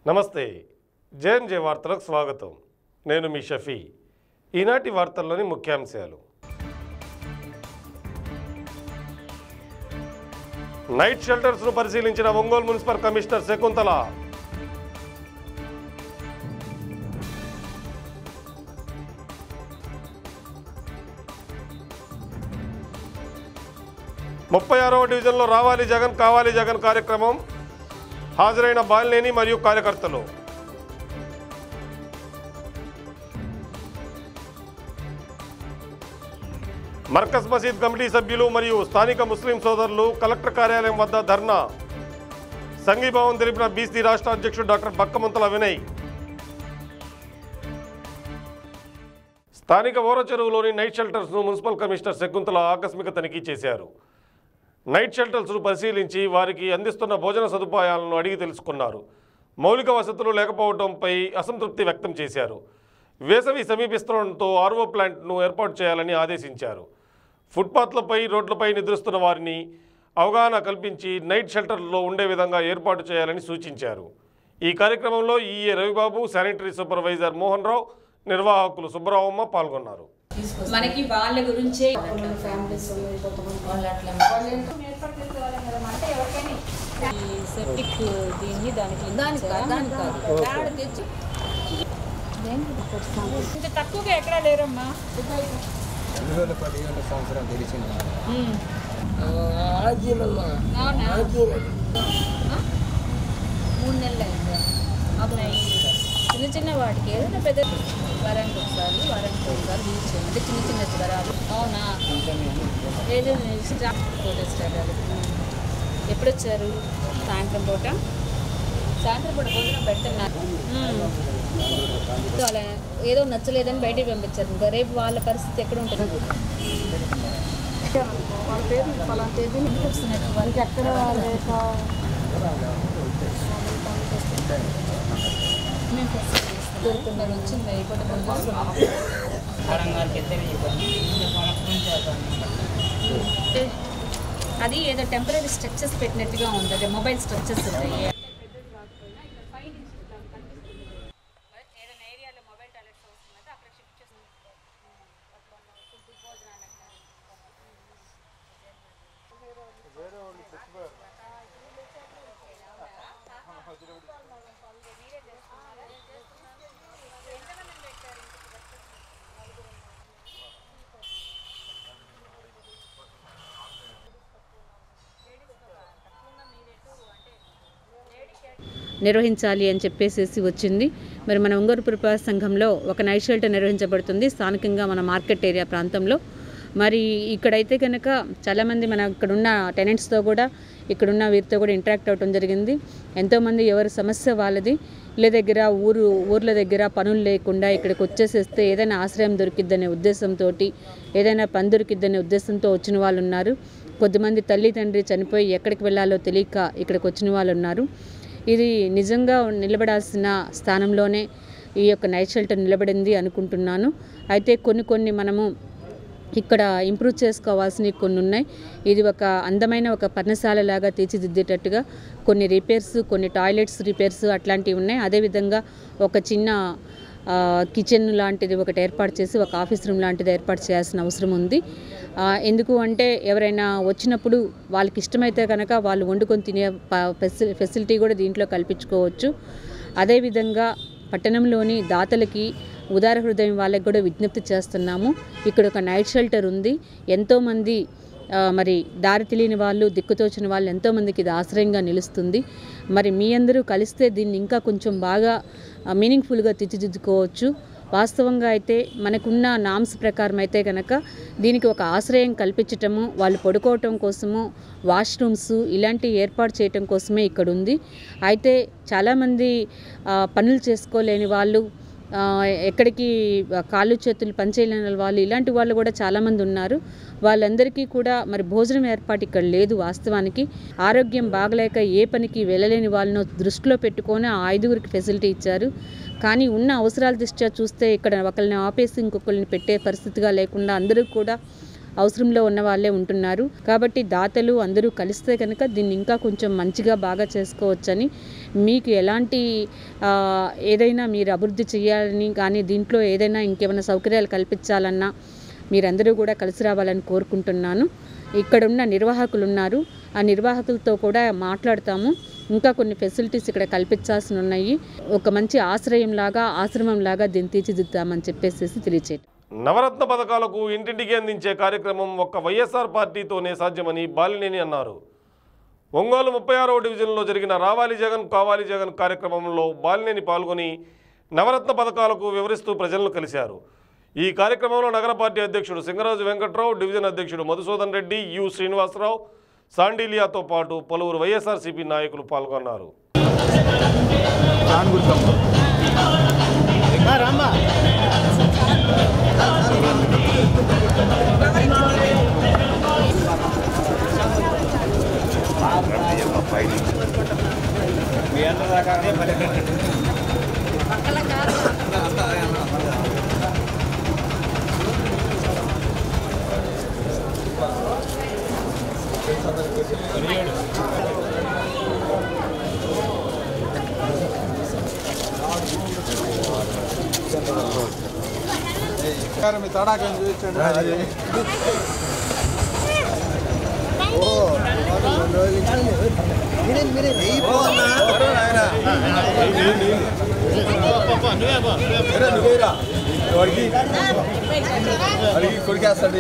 నమస్తే జేఎన్జే వార్తలకు స్వాగతం నేను మీ షఫీ ఈనాటి వార్తల్లోని ముఖ్యాంశాలు నైట్ షెల్టర్స్ను పరిశీలించిన ఒంగోలు మున్సిపల్ కమిషనర్ శకుంతల ముప్పై ఆరవ డివిజన్లో రావాలి జగన్ కావాలి జగన్ కార్యక్రమం హాజరైన బాలినేని మరియు కార్యకర్తలు మర్కజ్ మసీద్ కమిటీ సభ్యులు మరియు స్థానిక ముస్లిం సోదరులు కలెక్టర్ కార్యాలయం వద్ద ధర్నా సంఘీభావం తెలిపిన బీసీ రాష్ట్ర అధ్యక్షుడు డాక్టర్ బక్కమంతల వినయ్ స్థానిక ఓర చెరువులోని నైట్ షెల్టర్స్ను మున్సిపల్ కమిషనర్ శకుంతల ఆకస్మిక తనిఖీ చేశారు నైట్ షెల్టర్స్ను పరిశీలించి వారికి అందిస్తున్న భోజన సదుపాయాలను అడిగి తెలుసుకున్నారు మౌలిక వసతులు లేకపోవడంపై అసంతృప్తి వ్యక్తం చేశారు వేసవి సమీపిస్తుండటంతో ఆర్ఓ ప్లాంట్ను ఏర్పాటు చేయాలని ఆదేశించారు ఫుట్పాత్లపై రోడ్లపై నిద్రిస్తున్న వారిని అవగాహన కల్పించి నైట్ షెల్టర్లో ఉండే విధంగా ఏర్పాటు చేయాలని సూచించారు ఈ కార్యక్రమంలో EA Ravibabu sanitary supervisor Mohan Rao నిర్వాహకులు సుబ్బరావమ్మ పాల్గొన్నారు మనకి వాళ్ళ గురించే ఫ్యామిలీస్ కొంతమంది వాళ్ళు అట్లా ఈ సెప్టిక్ దీన్ని దానికి దానికి కాదు దానికి కాదు పేడ తెచ్చి ఇంత తక్కువగా ఎక్కడా లేరమ్మా రెండు వేల పదిహేను సంవత్సరం తెలిసింది అవునా మూడు నెలలు అయిందా అప్పుడు చిన్న చిన్న వాటికి ఏదైనా పెద్ద వారానికి ఒకసారి వారానికి ఒకసారి యూజ్ చేయండి అంటే చిన్న చిన్న జ్వరాలు అవునా ఏదైనా స్టార్ట్ స్టార్ట్ ఎప్పుడు వచ్చారు సాయంత్రం పూట సాయంత్రం పూట భోజనం పెడుతున్నారు సో అలా ఏదో నచ్చలేదని బయటికి పంపించారు ఇంకా రేపు వాళ్ళ పరిస్థితి ఎక్కడ ఉంటుంది వాళ్ళ పేరు ఫలానా తేదీ వస్తున్నట్టు వాళ్ళకి ఎక్కడ లేక మేము ఫస్ట్ దొరుకుతున్నారు వచ్చింది అయిపోతే పంపిస్తున్నాం అది ఏదో టెంపరీ స్ట్రక్చర్స్ పెట్టినట్టుగా ఉంది అదే మొబైల్ స్ట్రక్చర్స్ ఉంటాయి ఏదైనా ఏరియాలో మొబైల్ టాయిలెట్స్ అవసరం అయితే అక్కడ షిఫ్ట్ చేస్తుంది ఫుడ్ భోజనాలకు నిర్వహించాలి అని చెప్పేసేసి వచ్చింది మరి మన ఒంగోలు పురపాలక సంఘంలో ఒక నైట్ షెల్టర్ నిర్వహించబడుతుంది స్థానికంగా మన మార్కెట్ ఏరియా ప్రాంతంలో మరి ఇక్కడైతే కనుక చాలామంది మన ఇక్కడున్న టెనెంట్స్తో కూడా ఇక్కడున్న వీరితో కూడా ఇంటరాక్ట్ అవ్వడం జరిగింది ఎంతోమంది ఎవరి సమస్య వాళ్ళది ఇళ్ళ దగ్గర ఊరు ఊర్ల దగ్గర పనులు లేకుండా ఇక్కడికి వచ్చేసేస్తే ఏదైనా ఆశ్రయం దొరికిద్దనే ఉద్దేశంతో ఏదైనా పని దొరికిద్దనే ఉద్దేశంతో వచ్చిన వాళ్ళు ఉన్నారు కొద్దిమంది తల్లి తండ్రి చనిపోయి ఎక్కడికి వెళ్ళాలో తెలియక ఇక్కడికి వచ్చిన వాళ్ళు ఉన్నారు ఇది నిజంగా నిలబడాల్సిన స్థానంలోనే ఈ యొక్క నైట్ షెల్టర్ నిలబడింది అనుకుంటున్నాను అయితే కొన్ని కొన్ని మనము ఇక్కడ ఇంప్రూవ్ చేసుకోవాల్సినవి కొన్ని ఉన్నాయి ఇది ఒక అందమైన ఒక పర్ణశాల లాగా తీర్చిదిద్దేటట్టుగా కొన్ని రిపేర్స్ కొన్ని టాయిలెట్స్ రిపేర్స్ అట్లాంటివి ఉన్నాయి అదేవిధంగా ఒక చిన్న ఆ, కిచెన్ లాంటిది ఒకటి ఏర్పాటు చేసి ఒక ఆఫీస్ రూమ్ లాంటిది ఏర్పాటు చేయాల్సిన అవసరం ఉంది ఆ, ఎందుకు అంటే ఎవరైనా వచ్చినప్పుడు వాళ్ళకి ఇష్టమైతే కనుక వాళ్ళు వండుకొని తినే ప- ఫెసి ఫెసిలిటీ కూడా దీంట్లో కల్పించుకోవచ్చు అదేవిధంగా పట్టణంలోని దాతలకి ఉదార హృదయం వాళ్ళకి కూడా విజ్ఞప్తి చేస్తున్నాము ఇక్కడ ఒక నైట్ షెల్టర్ ఉంది ఎంతోమంది ఆ, మరి దారి తెలియని వాళ్ళు దిక్కుతోచిన వాళ్ళు ఎంతోమందికి ఇది ఆశ్రయంగా నిలుస్తుంది మరి మీ అందరూ కలిస్తే దీన్ని ఇంకా కొంచెం బాగా మీనింగ్ఫుల్గా తీర్చిదిద్దుకోవచ్చు వాస్తవంగా అయితే మనకున్న నామ్స్ ప్రకారం అయితే కనుక దీనికి ఒక ఆశ్రయం కల్పించటము వాళ్ళు పడుకోవటం కోసము వాష్రూమ్స్ ఇలాంటివి ఏర్పాటు చేయటం కోసమే ఇక్కడ ఉంది అయితే చాలామంది ఆ, పనులు చేసుకోలేని వాళ్ళు ఆ, ఎక్కడికి కాళ్ళు చేతులు పనిచేయలేని వాళ్ళు ఇలాంటి వాళ్ళు కూడా చాలామంది ఉన్నారు వాళ్ళందరికీ కూడా మరి భోజనం ఏర్పాటు ఇక్కడ లేదు వాస్తవానికి ఆరోగ్యం బాగలేక ఏ పనికి వెళ్ళలేని వాళ్ళను దృష్టిలో పెట్టుకొని ఆ ఐదుగురికి ఫెసిలిటీ ఇచ్చారు కానీ ఉన్న అవసరాల దృష్ట్యా చూస్తే ఇక్కడ ఒకరిని ఆపేసి ఇంకొకరిని పెట్టే పరిస్థితిగా లేకుండా అందరూ కూడా అవసరంలో ఉన్న వాళ్ళే ఉంటున్నారు కాబట్టి దాతలు అందరూ కలిస్తే కనుక దీన్ని ఇంకా కొంచెం మంచిగా బాగా చేసుకోవచ్చని మీకు ఎలాంటి ఆ, ఏదైనా మీరు అభివృద్ధి చేయాలని కానీ దీంట్లో ఏదైనా ఇంకేమైనా సౌకర్యాలు కల్పించాలన్నా మీరందరూ కూడా కలిసి రావాలని కోరుకుంటున్నాను ఇక్కడ ఉన్న నిర్వాహకులు ఉన్నారు ఆ నిర్వాహకులతో కూడా మాట్లాడతాము ఇంకా కొన్ని ఫెసిలిటీస్ ఇక్కడ కల్పించాల్సి ఉన్నాయి ఒక మంచి ఆశ్రయం లాగా ఆశ్రమం లాగా దీన్ని తీర్చిదిద్దామని చెప్పేసి తెలియచేయండి నవరత్న పథకాలకు ఇంటింటికి అందించే కార్యక్రమం ఒక్క వైఎస్ఆర్ పార్టీతోనే సాధ్యమని బాలినేని అన్నారు ఒంగోలు ముప్పై ఆరవ డివిజన్లో జరిగిన రావాలి జగన్ కావాలి జగన్ కార్యక్రమంలో బాలినేని పాల్గొని నవరత్న పథకాలకు వివరిస్తూ ప్రజలను కలిశారు ఈ కార్యక్రమంలో నగర పార్టీ అధ్యక్షుడు సింగరాజు వెంకట్రావు డివిజన్ అధ్యక్షుడు మధుసూదన్ రెడ్డి యు శ్రీనివాసరావు సాండిలియాతో పాటు పలువురు వైఎస్ఆర్సీపీ నాయకులు పాల్గొన్నారు మీ తడాకం చూపించండి అడిగి కొడికేస్తాడు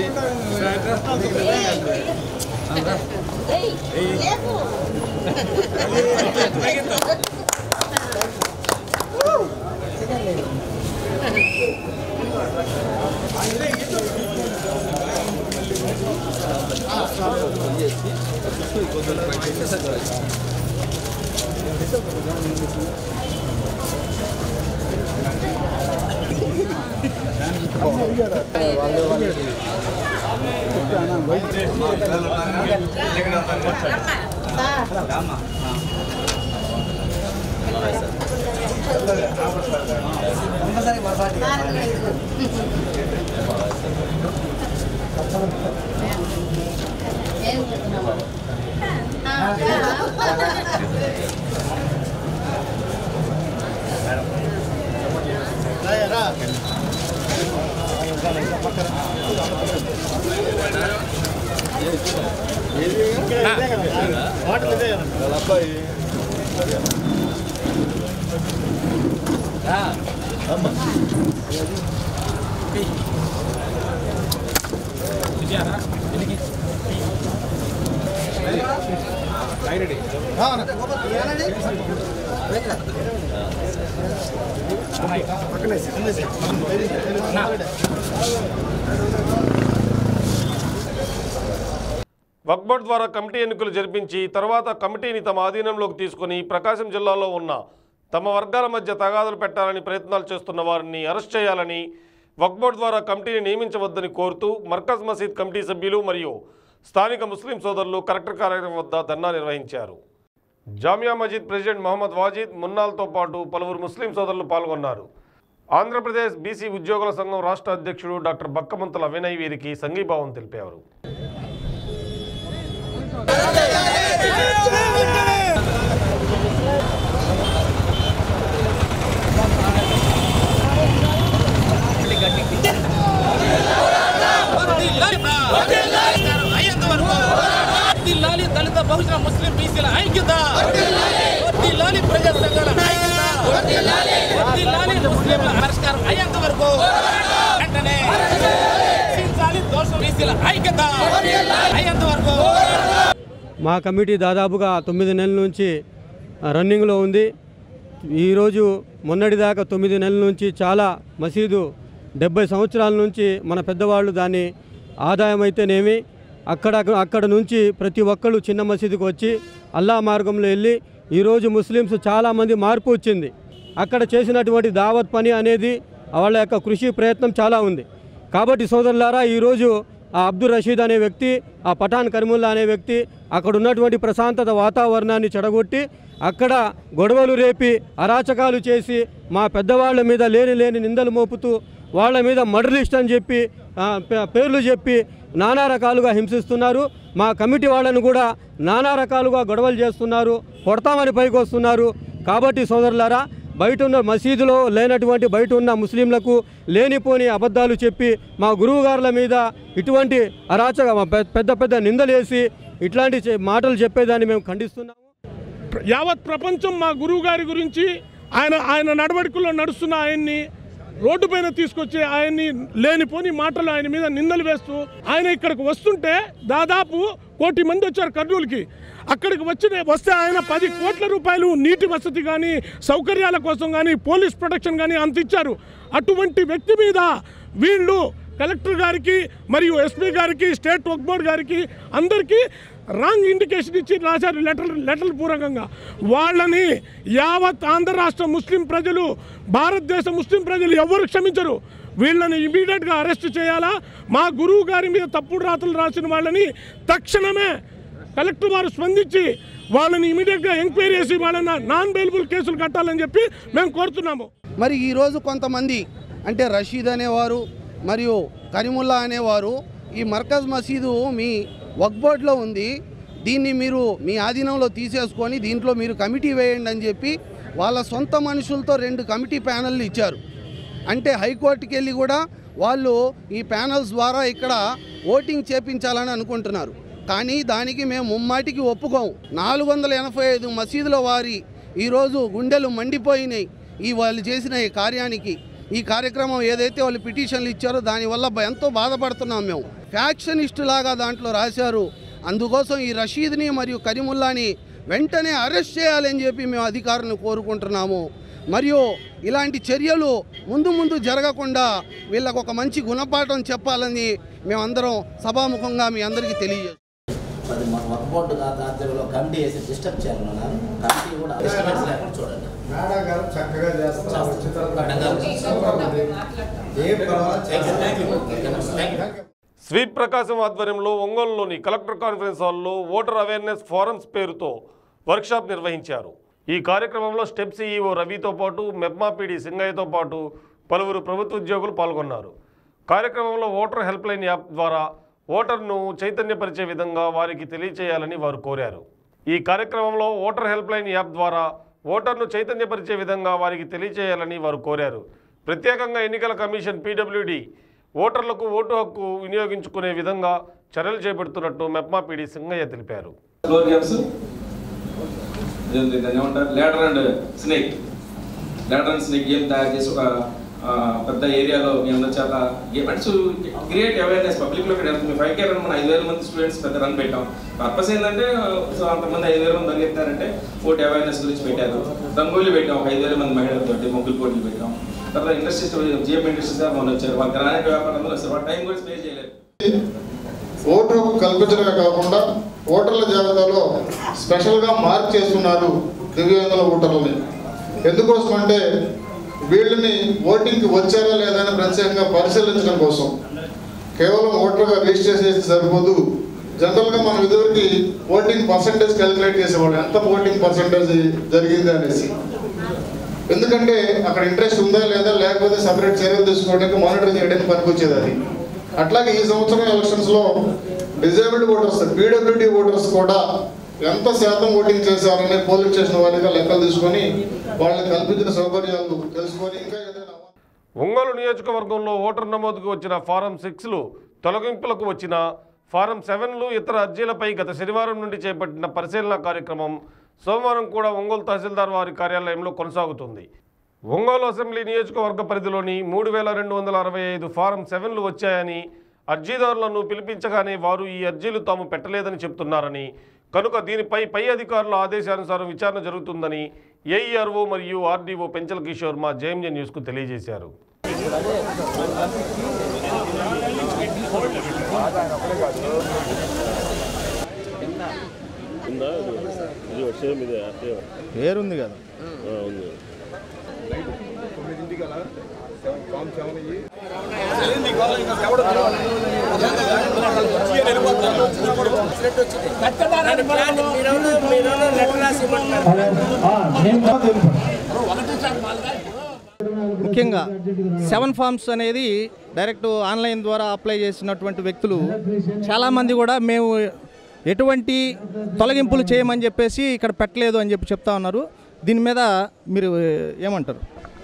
వక్ఫ్ బోర్డ్ ద్వారా కమిటీ ఎన్నికలు జరిపించి తర్వాత కమిటీని తమ ఆధీనంలోకి తీసుకుని ప్రకాశం జిల్లాలో ఉన్న తమ వర్గాల మధ్య తగాదులు పెట్టాలని ప్రయత్నాలు చేస్తున్న వారిని అరెస్ట్ చేయాలని వక్ఫ్ బోర్డ్ ద్వారా కమిటీని నియమించవద్దని కోరుతూ మర్కజ్ మసీద్ కమిటీ సభ్యులు మరియు స్థానిక ముస్లిం సోదరులు కలెక్టర్ కార్యాలయం వద్ద ధర్నా నిర్వహించారు జామియా మజీద్ ప్రెసిడెంట్ మహమ్మద్ వాజిద్ మున్నాల్తో పాటు పలువురు ముస్లిం సోదరులు పాల్గొన్నారు ఆంధ్రప్రదేశ్ బీసీ ఉద్యోగుల సంఘం రాష్ట్ర అధ్యక్షుడు డాక్టర్ బక్కమంతుల వినయ్ వీరికి సంఘీభావం తెలిపారు వర్ధిల్లాలి దళిత బహుజన ముస్లిం బీసీల ఐక్యత వర్ధిల్లాలి ప్రజా సంఘాల ఐక్యత వర్ధిల్లాలి ముస్లింల పరిష్కారం అయ్యేంత వరకు వెంటనే రక్షించాలి దోషం బీసీల ఐక్యత అయ్యేంత వరకు మా కమిటీ దాదాపుగా తొమ్మిది నెలల నుంచి ఆ, రన్నింగ్లో ఉంది ఈరోజు మొన్నటిదాకా తొమ్మిది నెలల నుంచి చాలా మసీదు డెబ్బై సంవత్సరాల నుంచి మన పెద్దవాళ్ళు దాన్ని ఆదాయం అయితేనేమి అక్కడ అక్కడ నుంచి ప్రతి ఒక్కళ్ళు చిన్న మసీదుకు వచ్చి అల్లా మార్గంలో వెళ్ళి ఈరోజు ముస్లిమ్స్ చాలామంది మార్పు వచ్చింది అక్కడ చేసినటువంటి దావత్ పని అనేది వాళ్ళ యొక్క కృషి ప్రయత్నం చాలా ఉంది కాబట్టి సోదరులారా ఈరోజు ఆ అబ్దుల్ రషీద్ అనే వ్యక్తి ఆ పఠాన్ కరిముల్లా అనే వ్యక్తి అక్కడ ఉన్నటువంటి ప్రశాంతత వాతావరణాన్ని చెడగొట్టి అక్కడ గొడవలు రేపి అరాచకాలు చేసి మా పెద్దవాళ్ళ మీద లేని లేని నిందలు మోపుతూ వాళ్ళ మీద మర్డర్ లిస్ట్ అని చెప్పి ఆ, పే- పేర్లు చెప్పి నానా రకాలుగా హింసిస్తున్నారు మా కమిటీ వాళ్ళను కూడా నానా రకాలుగా గొడవలు చేస్తున్నారు కొడతామని పైకి వస్తున్నారు కాబట్టి సోదరులారా బయట ఉన్న మసీదులో లేనటువంటి బయట ఉన్న ముస్లింలకు లేనిపోని అబద్ధాలు చెప్పి మా గురువుగారుల మీద ఇటువంటి అరాచక పె- పెద్ద పెద్ద నిందలేసి ఇట్లాంటి చే- మాటలు చెప్పేదాన్ని మేము ఖండిస్తున్నాము యావత్ ప్రపంచం మా గురువు గారి గురించి ఆయన ఆయన నడవడికల్లో నడుస్తున్న ఆయన్ని రోడ్డు పైన తీసుకొచ్చి ఆయన్ని లేనిపోని మాటలు ఆయన మీద నిందలు వేస్తూ ఆయన ఇక్కడికి వస్తుంటే దాదాపు కోటి మంది వచ్చారు కర్నూలుకి అక్కడికి వచ్చిన వస్తే ఆయన పది కోట్ల రూపాయలు నీటి వసతి కానీ సౌకర్యాల కోసం కానీ పోలీస్ ప్రొటెక్షన్ కానీ అంత ఇచ్చారు అటువంటి వ్యక్తి మీద వీళ్ళు కలెక్టర్ గారికి మరియు ఎస్పీ గారికి స్టేట్ వర్క్ బోర్డ్ గారికి అందరికీ రాంగ్ ఇండికేషన్ ఇచ్చి రాశారు లెటర్ లెటర్ పూర్వకంగా వాళ్ళని యావత్ ఆంధ్ర రాష్ట్ర ముస్లిం ప్రజలు భారతదేశ ముస్లిం ప్రజలు ఎవరు క్షమించరు వీళ్ళని ఇమీడియట్గా అరెస్ట్ చేయాలా మా గురువు గారి మీద తప్పుడు రాతలు రాసిన వాళ్ళని తక్షణమే కలెక్టర్ వారు స్పందించి వాళ్ళని ఇమీడియట్గా ఎంక్వైరీ చేసి వాళ్ళని నాన్ బెయిలబుల్ కేసులు కట్టాలని చెప్పి మేము కోరుతున్నాము మరి ఈరోజు కొంతమంది అంటే రషీద్ అనేవారు మరియు కరీముల్లా అనేవారు ఈ మర్కజ్ మసీదు మీ వక్ బోర్డ్లో ఉంది దీన్ని మీరు మీ ఆధీనంలో తీసేసుకొని దీంట్లో మీరు కమిటీ వేయండి అని చెప్పి వాళ్ళ సొంత మనుషులతో రెండు కమిటీ ప్యానెల్లు ఇచ్చారు అంటే హైకోర్టుకి వెళ్ళి కూడా వాళ్ళు ఈ ప్యానల్స్ ద్వారా ఇక్కడ ఓటింగ్ చేపించాలని అనుకుంటున్నారు కానీ దానికి మేము ముమ్మాటికి ఒప్పుకోము నాలుగు వందల ఎనభై ఐదు మసీదుల వారి ఈరోజు గుండెలు మండిపోయినాయి ఈ వాళ్ళు చేసిన ఈ కార్యానికి ఈ కార్యక్రమం ఏదైతే వాళ్ళు పిటిషన్లు ఇచ్చారో దానివల్ల బ- ఎంతో బాధపడుతున్నాం మేము ఫ్యాక్షనిస్ట్ లాగా దాంట్లో రాశారు అందుకోసం ఈ రషీద్ని మరియు కరీముల్లాని వెంటనే అరెస్ట్ చేయాలని చెప్పి మేము అధికారులను కోరుకుంటున్నాము మరియు ఇలాంటి చర్యలు ముందు ముందు జరగకుండా వీళ్ళకు ఒక మంచి గుణపాఠం చెప్పాలని మేమందరం సభాముఖంగా మీ అందరికీ తెలియజేస్తాం అది మన వర్క్ బోర్డు ఆధ్వర్యంలో కమిటీ వేసి డిస్టర్బ్ చేయాలన్నారు కమిటీ కూడా డిస్టర్బెన్స్ లేకుండా చూడండి మేడం చక్కగా చేస్తారు స్వీప్ ప్రకాశం ఆధ్వర్యంలో ఒంగోలులోని కలెక్టర్ కాన్ఫరెన్స్ హాల్లో ఓటర్ అవేర్నెస్ ఫోరమ్స్ పేరుతో వర్క్షాప్ నిర్వహించారు ఈ కార్యక్రమంలో స్టెప్ సీఈఓ రవితో పాటు మెప్మా పీడి సింగయ్యతో పాటు పలువురు ప్రభుత్వ ఉద్యోగులు పాల్గొన్నారు కార్యక్రమంలో ఓటర్ హెల్ప్ లైన్ యాప్ ద్వారా ఓటర్ను చైతన్యపరిచే విధంగా వారికి తెలియచేయాలని వారు కోరారు ఈ కార్యక్రమంలో ఓటర్ హెల్ప్ లైన్ యాప్ ద్వారా ఓటర్ను చైతన్యపరిచే విధంగా వారికి తెలియచేయాలని వారు కోరారు ప్రత్యేకంగా ఎన్నికల కమిషన్ పీడబ్ల్యూడి ఓటర్లకు ఓటు హక్కు వినియోగించుకునే విధంగా చర్యలు చేపడుతున్నట్టు మెప్మా పీడి సింగయ్య తెలిపారు ఫ్లోర్ గేమ్స్ దాన్ని ఏమంటారు ladder and snake ladder and snake game తయారు చేసి ఒక ఆ, పెద్ద ఏరియాలో మీ అందరి చేత గేమ్ అంటే క్రియేట్ అవేర్నెస్ పబ్లిక్లో మీ ఫైవ్ కే రన్ మన ఐదు వేల మంది స్టూడెంట్స్ పెద్ద రన్ పెట్టాం పర్పస్ ఏంటంటే సో అంతమంది ఐదు వేల మంది పరిగెత్తారంటే ఓటు అవేర్నెస్ గురించి పెట్టారు రంగోలీ పెట్టాం ఒక ఐదు వేల మంది మహిళలతో ముగ్గులు పోటీలు పెట్టాం తర్వాత ఇండస్ట్రీస్ జిఎం ఇండస్ట్రీస్ గారు మొన్న వచ్చారు వాళ్ళ గ్రానైట్ వ్యాపారం అందరూ వస్తారు వాళ్ళ టైం కూడా స్పే చేయలేదు ఓటు హక్కు కల్పించడమే కాకుండా ఓటర్ల జాబితాలో స్పెషల్గా మార్క్ చేస్తున్నారు దివ్యాంగుల ఓటర్లని ఎందుకోసం అంటే వీళ్ళని ఓటింగ్కి వచ్చారా లేదా అని ప్రత్యేకంగా పరిశీలించడం కోసం కేవలం ఓటర్గా రిజిస్టర్ చేస్తే సరిపోదు జనరల్గా మనం ఇదివరకు ఓటింగ్ పర్సంటేజ్ క్యాలిక్యులేట్ చేసేవాళ్ళు ఎంత ఓటింగ్ పర్సంటేజ్ జరిగింది అనేసి ఎందుకంటే అక్కడ ఇంట్రెస్ట్ ఉందా లేదా లేకపోతే సపరేట్ చర్యలు తీసుకోవడానికి మానిటర్ చేయడానికి పనికొచ్చేది అది అట్లాగే ఈ సంవత్సరం ఎలక్షన్స్ లో డిజేబుల్డ్ ఓటర్స్ పీడబ్ల్యూడి ఓటర్స్ కూడా ఎంత శాతం ఓటింగ్ చేశారని పోలీస్ స్టేషన్ వారిగా లెక్కలు తీసుకొని వాళ్ళకి కల్పించిన సౌకర్యాలు తెలుసుకొని ఇంకా ఏదైనా ఒంగోలు నియోజకవర్గంలో ఓటర్ నమోదుకు వచ్చిన ఫారం సిక్స్లు తొలగింపులకు వచ్చిన ఫారం సెవెన్లు ఇతర అర్జీలపై గత శనివారం నుండి చేపట్టిన పరిశీలన కార్యక్రమం సోమవారం కూడా ఒంగోలు తహసీల్దార్ వారి కార్యాలయంలో కొనసాగుతుంది ఒంగోలు అసెంబ్లీ నియోజకవర్గ పరిధిలోని మూడు వేల రెండు వందల అరవై ఐదు ఫారం సెవెన్లు వచ్చాయని అర్జీదారులను పిలిపించగానే వారు ఈ అర్జీలు తాము పెట్టలేదని చెప్తున్నారని కనుక దీనిపై పై అధికారుల ఆదేశానుసారం విచారణ జరుగుతుందని ఏఈఆర్ఓ మరియు ఆర్డీఓ పెంచల కిషోర్ మా జేఎంజే న్యూస్కు తెలియజేశారు పేరుంది కదా ఒకటి ముఖ్యంగా సెవెన్ ఫార్మ్స్ అనేది డైరెక్ట్ ఆన్లైన్ ద్వారా అప్లై చేసినటువంటి వ్యక్తులు చాలామంది కూడా మేము ఎటువంటి తొలగింపులు చేయమని చెప్పేసి ఇక్కడ పెట్టలేదు అని చెప్పి చెప్తా ఉన్నారు దీని మీద మీరు ఏమంటారు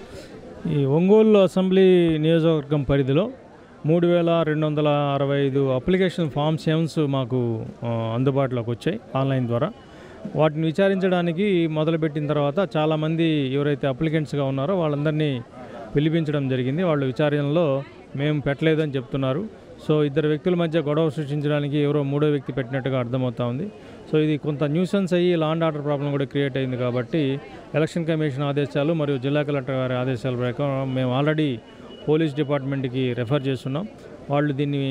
ఈ ఒంగోలు అసెంబ్లీ నియోజకవర్గం పరిధిలో మూడు వేల రెండు వందల అరవై ఐదు అప్లికేషన్ ఫామ్ సెవెన్స్ మాకు ఆ, అందుబాటులోకి వచ్చాయి ఆన్లైన్ ద్వారా వాటిని విచారించడానికి మొదలుపెట్టిన తర్వాత చాలామంది ఎవరైతే అప్లికెంట్స్గా ఉన్నారో వాళ్ళందరినీ పిలిపించడం జరిగింది వాళ్ళ విచారణలో మేము పెట్టలేదని చెప్తున్నారు సో ఇద్దరు వ్యక్తుల మధ్య గొడవ సృష్టించడానికి ఎవరో మూడో వ్యక్తి పెట్టినట్టుగా అర్థమవుతా ఉంది సో ఇది కొంత న్యూసెన్స్ అయ్యి లాండ్ ఆర్డర్ ప్రాబ్లం కూడా క్రియేట్ అయింది కాబట్టి ఎలక్షన్ కమిషన్ ఆదేశాలు మరియు జిల్లా కలెక్టర్ గారి ఆదేశాల ప్రకారం మేము ఆల్రెడీ పోలీస్ డిపార్ట్మెంట్కి రెఫర్ చేస్తున్నాం వాళ్ళు దీన్ని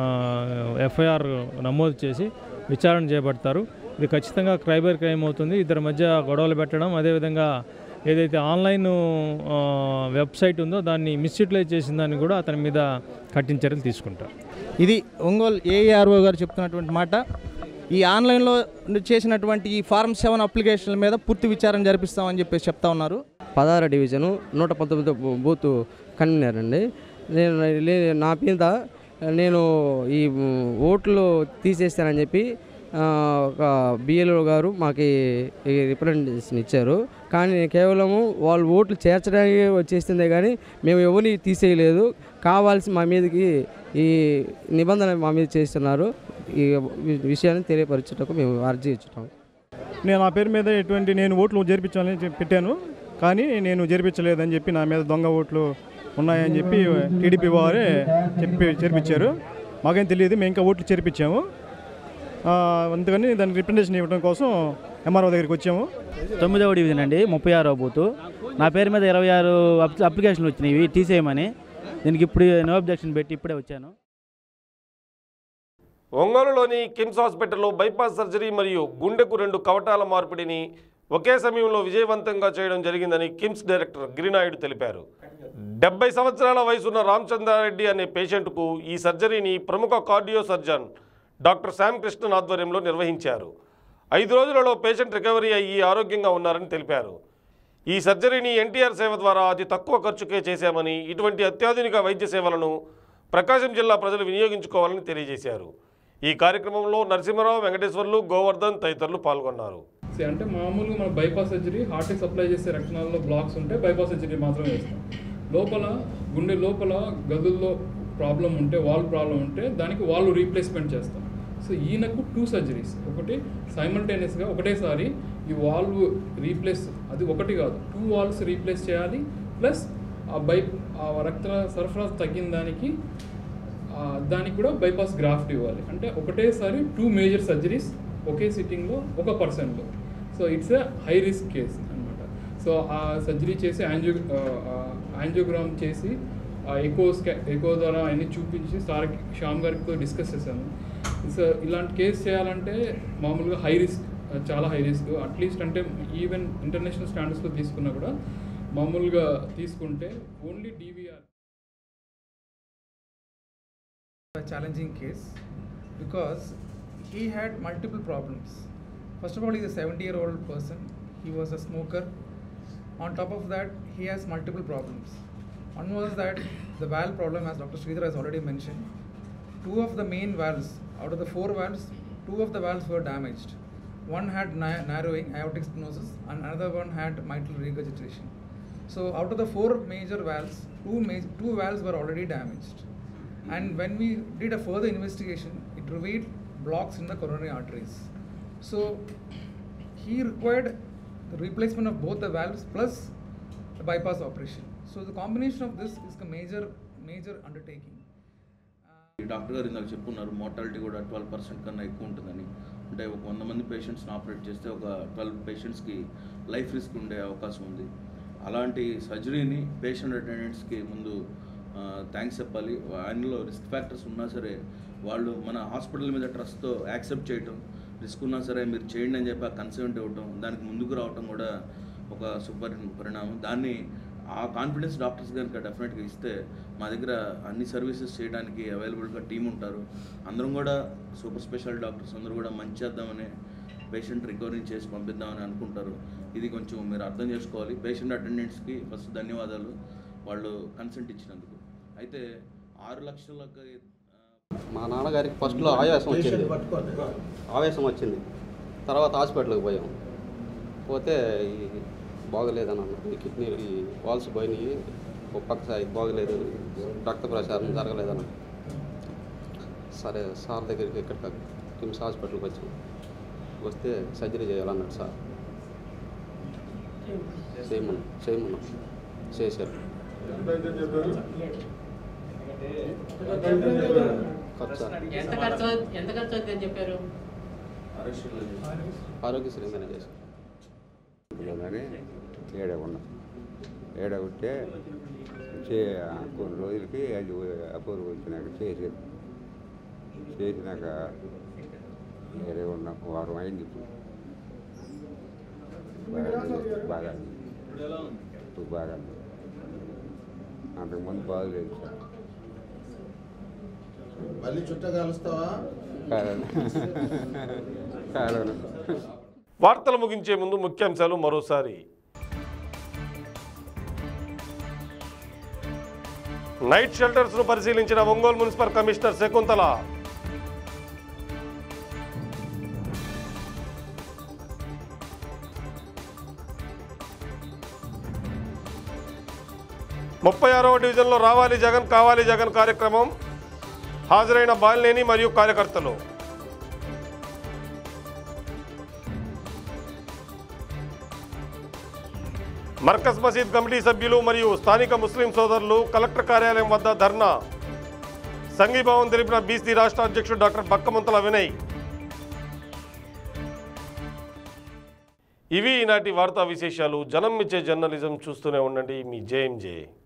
ఎఫ్ఐఆర్ నమోదు చేసి విచారణ చేపడతారు ఇది ఖచ్చితంగా క్రైబర్ క్రైమ్ అవుతుంది ఇద్దరి మధ్య గొడవలు పెట్టడం అదేవిధంగా ఏదైతే ఆన్లైన్ ఆ, వెబ్సైట్ ఉందో దాన్ని మిస్యూటిలైజ్ చేసిన దాన్ని కూడా అతని మీద కఠిన చర్యలు తీసుకుంటారు ఇది ఒంగోలు ఏఆర్ఓ గారు చెప్తున్నటువంటి మాట ఈ ఆన్లైన్లో చేసినటువంటి ఈ ఫార్మ్ సెవెన్ అప్లికేషన్ల మీద పూర్తి విచారణ జరిపిస్తామని చెప్పేసి చెప్తా ఉన్నారు పదహారు డివిజను నూట పంతొమ్మిది బూత్ కన్వీనర్ అండి నేను లే- నా మీద నేను ఈ ఓట్లు తీసేస్తానని చెప్పి ఆ, ఒక బిఎల్ఓ గారు మాకు ఈ రిప్రజెంటేషన్ ఇచ్చారు కానీ నేను కేవలము వాళ్ళు ఓట్లు చేర్చడానికి వచ్చేసిందే కానీ మేము ఎవరిని తీసేయలేదు కావాల్సి మా మీదకి ఈ నిబంధన మా మీద చేస్తున్నారు ఈ విషయాన్ని తెలియపరచుటకు మేము అర్జీ ఇచ్చుతాం నేను నా పేరు మీద ఎటువంటి నేను ఓట్లు జరిపించాలని చెప్పి పెట్టాను కానీ నేను జరిపించలేదని చెప్పి నా మీద దొంగ ఓట్లు ఉన్నాయని చెప్పి టీడీపీ వారే చెప్పి చేర్పించారు మాకేం తెలియదు మేము ఇంకా ఓట్లు చేర్పించాము ఆ, అందుకని దానికి రిప్రజెంటేషన్ ఇవ్వడం కోసం ఎంఆర్ఓ దగ్గరికి వచ్చాము తొమ్మిదవ డివిజన్ అండి ముప్పై ఆరో బూత్ నా పేరు మీద ఇరవై ఆరు అప్- అప్లికేషన్లు వచ్చినాయి తీసేయమని దీనికి ఇప్పుడు నో అబ్జెక్షన్ పెట్టి ఇప్పుడే వచ్చాను ఒంగోలులోని కిమ్స్ హాస్పిటల్లో బైపాస్ సర్జరీ మరియు గుండెకు రెండు కవటాల మార్పిడిని ఒకే సమయంలో విజయవంతంగా చేయడం జరిగిందని కిమ్స్ డైరెక్టర్ గిరినాయుడు తెలిపారు డెబ్బై సంవత్సరాల వయసున్న రామచంద్రారెడ్డి అనే పేషెంట్కు ఈ సర్జరీని ప్రముఖ cardio surgeon doctor Shyam Krishnan ఆధ్వర్యంలో నిర్వహించారు ఐదు రోజులలో పేషెంట్ రికవరీ అయ్యి ఆరోగ్యంగా ఉన్నారని తెలిపారు ఈ సర్జరీని ఎన్టీఆర్ సేవ ద్వారా అతి తక్కువ ఖర్చుకే చేశామని ఇటువంటి అత్యాధునిక వైద్య సేవలను ప్రకాశం జిల్లా ప్రజలు వినియోగించుకోవాలని తెలియజేశారు ఈ కార్యక్రమంలో నరసింహరావు వెంకటేశ్వర్లు గోవర్ధన్ తదితరులు పాల్గొన్నారు See, అంటే మామూలుగా మన బైపాస్ సర్జరీ హార్ట్కి సప్లై చేసే రక్తనాళాల్లో బ్లాక్స్ ఉంటే బైపాస్ సర్జరీ మాత్రమే చేస్తాం లోపల గుండె లోపల గదుల్లో ప్రాబ్లం ఉంటే వాల్ ప్రాబ్లం ఉంటే దానికి వాళ్ళు రీప్లేస్మెంట్ చేస్తాం సో ఈయనకు టూ సర్జరీస్ ఒకటి సైమల్టేనియస్గా ఒకటేసారి ఈ వాల్వ్ రీప్లేస్ అది ఒకటి కాదు టూ వాల్వ్స్ రీప్లేస్ చేయాలి ప్లస్ ఆ బై ఆ రక్త సరఫరా తగ్గిన దానికి ఆ, దానికి కూడా బైపాస్ గ్రాఫ్ట్ ఇవ్వాలి అంటే ఒకటేసారి టూ మేజర్ సర్జరీస్ ఒకే సిట్టింగ్లో ఒక పర్సన్లో so it's a high risk case అనమాట సో ఆ సర్జరీ చేసి యాంజియో యాంజియోగ్రామ్ చేసి ఎకో స్కా ఎకో ద్వారా అన్ని చూపించి సార్ శ్యామ్ గారితో డిస్కస్ చేశాను సో ఇలాంటి కేసు చేయాలంటే మామూలుగా హై రిస్క్ చాలా హై రిస్క్ అట్లీస్ట్ అంటే ఈవెన్ ఇంటర్నేషనల్ స్టాండర్డ్స్లో తీసుకున్నా కూడా మామూలుగా తీసుకుంటే only DVR a challenging case because he had multiple problems. First of all, he's a 70 year old person, he was a smoker. On top of that, he has multiple problems. One was that the valve problem, as Dr. Sridhar has already mentioned, two of the main valves, out of the four valves, two of the valves were damaged. One had na- narrowing, aortic stenosis, and another one had mitral regurgitation. So, out of the four major valves, two, ma- two valves were already damaged. And when we did a further investigation, it revealed blocks in the coronary arteries. So, he required the replacement of both the valves plus the bypass operation. So, the combination of this is a major, major undertaking. ఈ doctor గారు ఇందాక చెప్పున్నారు mortality కూడా twelve percent కన్నా ఎక్కువ ఉంటుందని అంటే ఒక వంద మంది పేషెంట్స్ని ఆపరేట్ చేస్తే ఒక ట్వెల్వ్ పేషెంట్స్కి లైఫ్ రిస్క్ ఉండే అవకాశం ఉంది అలాంటి సర్జరీని పేషెంట్ అటెండెంట్స్కి ముందు థ్యాంక్స్ చెప్పాలి ఆయనలో రిస్క్ ఫ్యాక్టర్స్ ఉన్నా సరే వాళ్ళు మన హాస్పిటల్ మీద ట్రస్ట్తో యాక్సెప్ట్ చేయటం రిస్క్ ఉన్నా సరే మీరు చేయండి అని చెప్పి ఆ కన్సెంట్ ఇవ్వటం దానికి ముందుకు రావటం కూడా ఒక సూపర్ పరిణామం దాన్ని ఆ కాన్ఫిడెన్స్ డాక్టర్స్ కనుక డెఫినెట్గా ఇస్తే మా దగ్గర అన్ని సర్వీసెస్ చేయడానికి అవైలబుల్గా టీం ఉంటారు అందరం కూడా సూపర్ స్పెషల్ డాక్టర్స్ అందరూ కూడా మంచి చేద్దామని పేషెంట్ రికవరీ చేసి పంపిద్దామని అనుకుంటారు ఇది కొంచెం మీరు అర్థం చేసుకోవాలి పేషెంట్ అటెండెంట్స్కి ఫస్ట్ ధన్యవాదాలు వాళ్ళు కన్సెంట్ ఇచ్చినందుకు అయితే ఆరు లక్షలకి మా నాన్నగారికి ఫస్ట్లో ఆయాసం వచ్చింది ఆవేశం వచ్చింది తర్వాత హాస్పిటల్కి పోయాం పోతే ఈ బాగలేదని అన్నారు ఈ కిడ్నీ ఈ వాల్స్ పోయినాయి ఒక పక్క సైడ్ బాగలేదు రక్త ప్రసారం జరగలేదన్న సరే సార్ దగ్గరికి ఇక్కడ కిమ్స్ హాస్పిటల్కి వచ్చాం వస్తే సర్జరీ చేయాలన్నాడు సార్ చేయమన్నా చేయమన్నా చేశారు ఖర్చు ఎంత ఖర్చు అవు- ఎంత ఖర్చు అవుతుంది అని చెప్పారు ఆరోగ్యశ్రీగానే చేశారు అని ఏడ ఉన్నా ఏడ ఉంటే చే కొన్ని రోజులకి అది అపూర్వం వచ్చినాక చేసారు చేసినాక వేరే ఉన్న వారం అయింది ఇప్పుడు బాగా బాగా ఇప్పుడు బాగా అంతకుముందు బాగలేదు సార్ మళ్ళీ చుట్ట కలుస్తావా కారణం కారణం వార్తలు ముగించే ముందు ముఖ్యాంశాలు మరోసారి నైట్ షెల్టర్స్ ను పరిశీలించిన ఒంగోలు మున్సిపల్ కమిషనర్ శకుంతల ముప్పై ఆరవ డివిజన్లో రావాలి జగన్ కావాలి జగన్ కార్యక్రమం హాజరైన బాలినేని మరియు కార్యకర్తలు మర్కజ్ మసీద్ కమిటీ సభ్యులు మరియు స్థానిక ముస్లిం సోదరులు కలెక్టర్ కార్యాలయం వద్ద ధర్నా సంఘీభావం తెలిపిన బీసీ రాష్ట్ర అధ్యక్షుడు డాక్టర్ బక్కమంతల వినయ్ ఇవి ఈనాటి వార్తా విశేషాలు జనం ఇచ్చే జర్నలిజం చూస్తూనే ఉండండి మీ జేఎంజే